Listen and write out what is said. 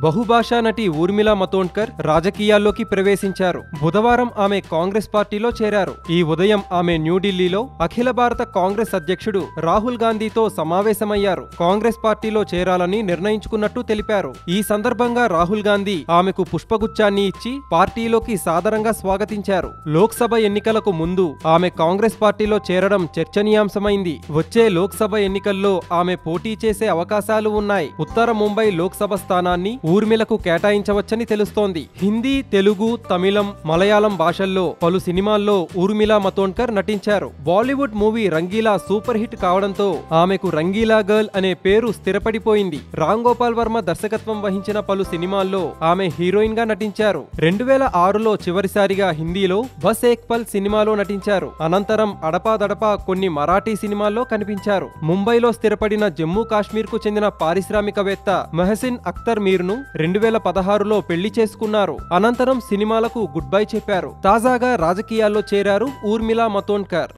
బహుభాషా నటి ఊర్మిళా మతోండ్కర్ రాజకీయాల్లోకి ప్రవేశించారు బుధవారం ఆమె కాంగ్రెస్ పార్టీలో చేరారు ఈ ఉదయం ఆమె న్యూఢిల్లీలో అఖిల భారత కాంగ్రెస్ అధ్యక్షుడు రాహుల్ గాంధీతో సమావేశమయ్యారు కాంగ్రెస్ పార్టీలో చేరాలని నిర్ణయించుకున్నట్టు తెలిపారు ఈ సందర్భంగా రాహుల్ గాంధీ ఆమెకు పుష్పగుచ్చాన్ని ఇచ్చి పార్టీలోకి సాదరంగా స్వాగతించారు లోక్సభ ఎన్నికలకు ముందు ఆమె కాంగ్రెస్ పార్టీలో చేరడం చర్చనీయాంశమైంది వచ్చే లోక్సభ ఎన్నికల్లో ఆమె పోటీ చేసే అవకాశాలు ఉన్నాయి ఉత్తర ముంబై లోక్సభ స్థానాన్ని ఊర్మిళకు కేటాయించవచ్చని తెలుస్తోంది హిందీ తెలుగు తమిళం మలయాళం భాషల్లో పలు సినిమాల్లో ఊర్మిళా మతోండ్కర్ నటించారు Bollywood movie Rangeela super hit కావడంతో ఆమెకు రంగీలా గర్ల్ అనే పేరు స్థిరపడిపోయింది రామ్ గోపాల్ వర్మ దర్శకత్వం వహించిన పలు సినిమాల్లో ఆమె హీరోయిన్ గా నటించారు రెండు వేల ఆరులో చివరిసారిగా హిందీలో బస్ ఏక్ పల్ సినిమాలో నటించారు అనంతరం అడపాదడపా కొన్ని మరాఠీ సినిమాల్లో కనిపించారు ముంబైలో స్థిరపడిన జమ్మూ కాశ్మీర్ కు చెందిన పారిశ్రామికవేత్త మెహసిన్ అఖ్తర్ మీర్ ను రెండు వేల పదహారులో పెళ్లి చేసుకున్నారు అనంతరం సినిమాలకు గుడ్ బై చెప్పారు తాజాగా రాజకీయాల్లో చేరారు ఊర్మిళా మతోండ్కర్